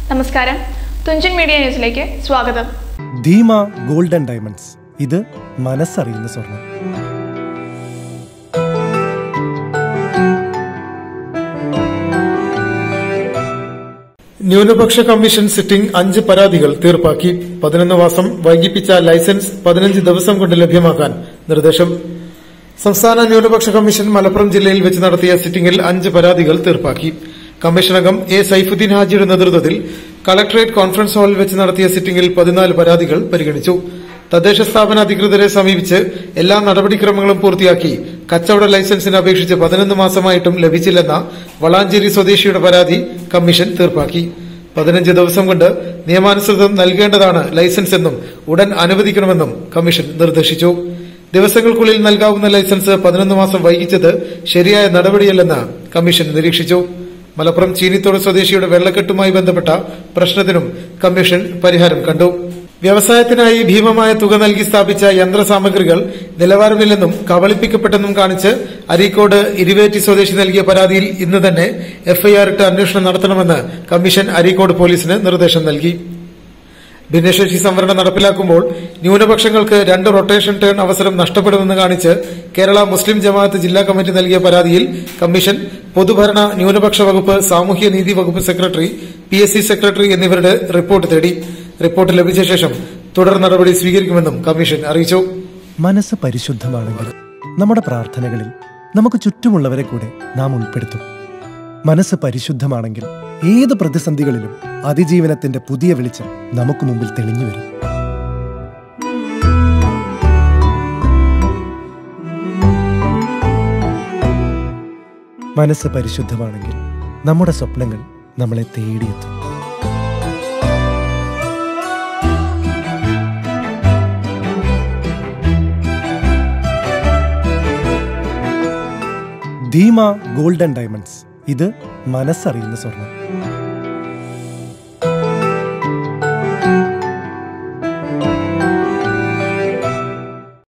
നമസ്കാരം തുഞ്ചൻ മീഡിയ ന്യൂസിലേക്ക് സ്വാഗതം ധീമ ഗോൾഡൻ ഡയമണ്ട്സ് ഇത് മനസ്സറിയുന്ന സ്വർണം ന്യൂനപക്ഷ കമ്മീഷൻ സിറ്റിംഗ് അഞ്ച് പരാതികൾ തീർപ്പാക്കി പതിനൊന്ന് മാസം വൈകിപ്പിച്ച ലൈസൻസ് പതിനഞ്ച് ദിവസം കൊണ്ട് ലഭ്യമാക്കാൻ നിർദ്ദേശം സംസ്ഥാന ന്യൂനപക്ഷ കമ്മീഷൻ മലപ്പുറം ജില്ലയിൽ വെച്ച് നടത്തിയ സിറ്റിംഗിൽ അഞ്ച് പരാതികൾ തീർപ്പാക്കി കമ്മീഷനംഗം എ സൈഫുദ്ദീൻ ഹാജിയുടെ നേതൃത്വത്തിൽ കളക്ടറേറ്റ് കോൺഫറൻസ് ഹാളിൽ വെച്ച് നടത്തിയ സിറ്റിംഗിൽ പതിനാല് പരാതികൾ പരിഗണിച്ചു തദ്ദേശ സ്ഥാപന അധികൃതരെ സമീപിച്ച് എല്ലാ നടപടിക്രമങ്ങളും പൂർത്തിയാക്കി കച്ചവട ലൈസൻസിന് അപേക്ഷിച്ച് പതിനൊന്ന് മാസമായിട്ടും ലഭിച്ചില്ലെന്ന വളാഞ്ചേരി സ്വദേശിയുടെ പരാതി കമ്മീഷൻ തീർപ്പാക്കി പതിനഞ്ച് ദിവസം കൊണ്ട് നിയമാനുസൃതം നൽകേണ്ടതാണ് ലൈസൻസ് എന്നും ഉടൻ അനുവദിക്കണമെന്നും കമ്മീഷൻ നിർദ്ദേശിച്ചു ദിവസങ്ങൾക്കുള്ളിൽ നൽകാവുന്ന ലൈസൻസ് പതിനൊന്ന് മാസം വൈകിച്ചത് ശരിയായ നടപടിയല്ലെന്ന് കമ്മീഷൻ നിരീക്ഷിച്ചു മലപ്പുറം ചീനിത്തോട് സ്വദേശിയുടെ വെള്ളക്കെട്ടുമായി ബന്ധപ്പെട്ട പ്രശ്നത്തിനും കമ്മീഷൻ പരിഹാരം കണ്ടു വ്യവസായത്തിനായി ഭീമമായ തുക നൽകി സ്ഥാപിച്ച യന്ത്രസാമഗ്രികൾ നിലവാരമില്ലെന്നും കബളിപ്പിക്കപ്പെട്ടെന്നും കാണിച്ച് അരീക്കോട് ഇരുവേറ്റി സ്വദേശി നൽകിയ പരാതിയിൽ ഇന്ന് തന്നെ എഫ്ഐആർ ഇട്ട് അന്വേഷണം നടത്തണമെന്ന് കമ്മീഷൻ അരീക്കോട് പോലീസിന് നിർദ്ദേശം നൽകി ഭിന്നശേഷി സംവരണം നടപ്പിലാക്കുമ്പോൾ ന്യൂനപക്ഷങ്ങൾക്ക് രണ്ട് റൊട്ടേഷൻ ടേൺ അവസരം നഷ്ടപ്പെടുമെന്ന് കാണിച്ച് കേരള മുസ്ലിം ജമാഅത്ത് ജില്ലാ കമ്മിറ്റി നൽകിയ പരാതിയിൽ കമ്മീഷൻ പൊതുഭരണ ന്യൂനപക്ഷ വകുപ്പ് സാമൂഹ്യ നീതി വകുപ്പ് secretary P S C secretary എന്നിവരുടെ റിപ്പോർട്ട് തേടി റിപ്പോർട്ട് ലഭിച്ച ശേഷം തുടർ നടപടി സ്വീകരിക്കുമെന്നും കമ്മീഷൻ അറിയിച്ചു മനസ്സ് പരിശുദ്ധമാണെങ്കിൽ നമ്മുടെ പ്രാർത്ഥനകളിൽ നമുക്ക് ചുറ്റുമുള്ളവരെ കൂടെ നാം ഉൾപ്പെടുത്തും മനസ്സ് പരിശുദ്ധമാണെങ്കിൽ ഏത് പ്രതിസന്ധികളിലും അതിജീവനത്തിന്റെ പുതിയ വെളിച്ചം നമുക്ക് മുമ്പിൽ തെളിഞ്ഞു വരും മനസ്സ് പരിശുദ്ധമാണെങ്കിൽ നമ്മുടെ സ്വപ്നങ്ങൾ നമ്മളെ തേടിയെത്തും ധീമ ഗോൾഡൻ ഡയമണ്ട്സ് ഇത് മനസ്സറിയുന്ന സ്വർണം